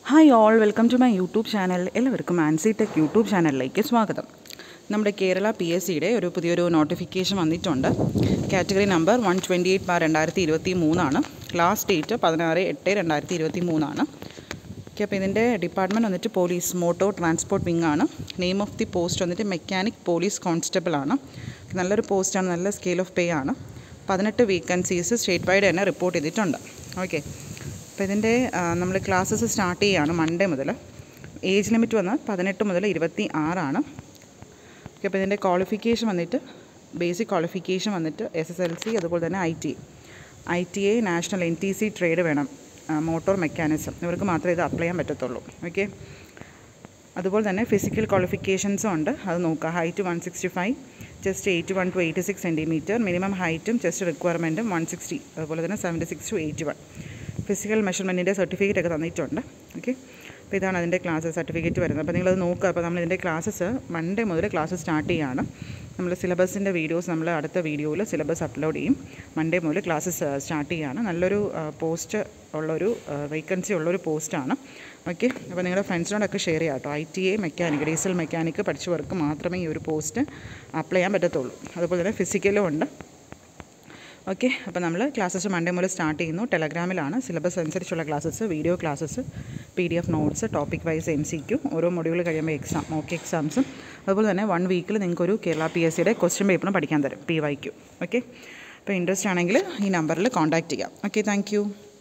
hi all welcome to my YouTube channel എല്ലാവർക്കും Ancy tech YouTube ചാനലിലേക്ക് സ്വാഗതം നമ്മുടെ കേരള പി എസ് സിയുടെ ഒരു പുതിയൊരു നോട്ടിഫിക്കേഷൻ വന്നിട്ടുണ്ട് category number one twenty eight bar രണ്ടായിരത്തി ഇരുപത്തി മൂന്നാണ് ലാസ്റ്റ് ഡേറ്റ് പതിനാറ് എട്ട് രണ്ടായിരത്തി ഇരുപത്തി മൂന്നാണ് ഓക്കെ അപ്പോൾ ഇതിൻ്റെ ഡിപ്പാർട്ട്മെൻറ്റ് വന്നിട്ട് പോലീസ് മോട്ടോർ ട്രാൻസ്പോർട്ട് വിങ് ആണ് നെയിം ഓഫ് ദി പോസ്റ്റ് വന്നിട്ട് മെക്കാനിക് പോലീസ് കോൺസ്റ്റബിൾ ആണ് നല്ലൊരു പോസ്റ്റാണ് നല്ല സ്കെയിൽ ഓഫ് പേ ആണ് പതിനെട്ട് വേക്കൻസീസ് സ്റ്റേറ്റ് വൈഡ് തന്നെ റിപ്പോർട്ട് ചെയ്തിട്ടുണ്ട് ഓക്കെ അപ്പോൾ ഇതിൻ്റെ നമ്മൾ ക്ലാസ്സസ് സ്റ്റാർട്ട് ചെയ്യുകയാണ് മൺഡേ മുതൽ ഏജ് ലിമിറ്റ് വന്ന് പതിനെട്ട് മുതൽ ഇരുപത്തി ആറാണ് ഓക്കെ അപ്പോൾ ഇതിൻ്റെ ക്വാളിഫിക്കേഷൻ വന്നിട്ട് ബേസിക് ക്വാളിഫിക്കേഷൻ വന്നിട്ട് എസ് എസ് എൽ സി അതുപോലെ തന്നെ I T I T A national N T C trade വേണം മോട്ടോർ മെക്കാനിസം ഇവർക്ക് മാത്രമേ ഇത് അപ്ലൈ ചെയ്യാൻ പറ്റത്തുള്ളൂ ഓക്കെ അതുപോലെ തന്നെ ഫിസിക്കൽ ക്വാളിഫിക്കേഷൻസും ഉണ്ട് അത് നോക്കുക height one sixty five chest eighty one to eighty six centimeter minimum ഹൈറ്റും ചെസ്റ്റ് റിക്വയർമെൻറ്റും വൺ സിക്സ്റ്റി അതുപോലെ തന്നെ seventy six to eighty one physical മെഷർമെൻറ്റിൻ്റെ സർട്ടിഫിക്കറ്റ് ഒക്കെ തന്നിട്ടുണ്ട് ഓക്കെ അപ്പോൾ ഇതാണ് അതിൻ്റെ ക്ലാസ് സർട്ടിഫിക്കറ്റ് വരുന്നത് അപ്പോൾ നിങ്ങളത് നോക്കുക അപ്പോൾ നമ്മൾ ഇതിൻ്റെ ക്ലാസ്സസ് മൺഡേ മുതൽ ക്ലാസ് സ്റ്റാർട്ട് ചെയ്യുകയാണ് നമ്മൾ സിലബസിൻ്റെ വീഡിയോസ് നമ്മൾ അടുത്ത വീഡിയോയിൽ സിലബസ് അപ്ലോഡ് ചെയ്യും മൺഡേ മുതൽ ക്ലാസ്സസ് സ്റ്റാർട്ട് ചെയ്യുകയാണ് നല്ലൊരു പോസ്റ്റ് ഉള്ളൊരു വേക്കൻസി ഉള്ളൊരു പോസ്റ്റാണ് ഓക്കെ അപ്പോൾ നിങ്ങളുടെ ഫ്രണ്ട്സിനോടൊക്കെ ഷെയർ ചെയ്യാം കേട്ടോ I T A mechanic diesel mechanic പഠിച്ചവർക്ക് മാത്രമേ ഈ ഒരു പോസ്റ്റ് അപ്ലൈ ചെയ്യാൻ പറ്റത്തുള്ളൂ അതുപോലെ തന്നെ ഫിസിക്കലും ഉണ്ട് ഓക്കെ അപ്പോൾ നമ്മൾ ക്ലാസ്സസ് മൺഡേ മുതൽ സ്റ്റാർട്ട് ചെയ്യുന്നു ടെലഗ്രാമിലാണ് സിലബസ് അനുസരിച്ചുള്ള classes video classes P D F notes topic wise M C Q ഓരോ മൊഡ്യൂൾ കഴിയുമ്പോൾ എക്സാം മോക്ക് എക്സാംസും അതുപോലെ തന്നെ വൺ വീക്കിൽ നിങ്ങൾക്കൊരു കേരള പി എസ് സിയുടെ ക്വസ്റ്റ്യൻ പേപ്പറും പഠിക്കാൻ തരും പി വൈ ക്യു ഓക്കെ അപ്പോൾ ഇൻട്രസ്റ്റ് ആണെങ്കിൽ ഈ നമ്പറിൽ കോൺടാക്റ്റ് ചെയ്യാം ഓക്കെ താങ്ക്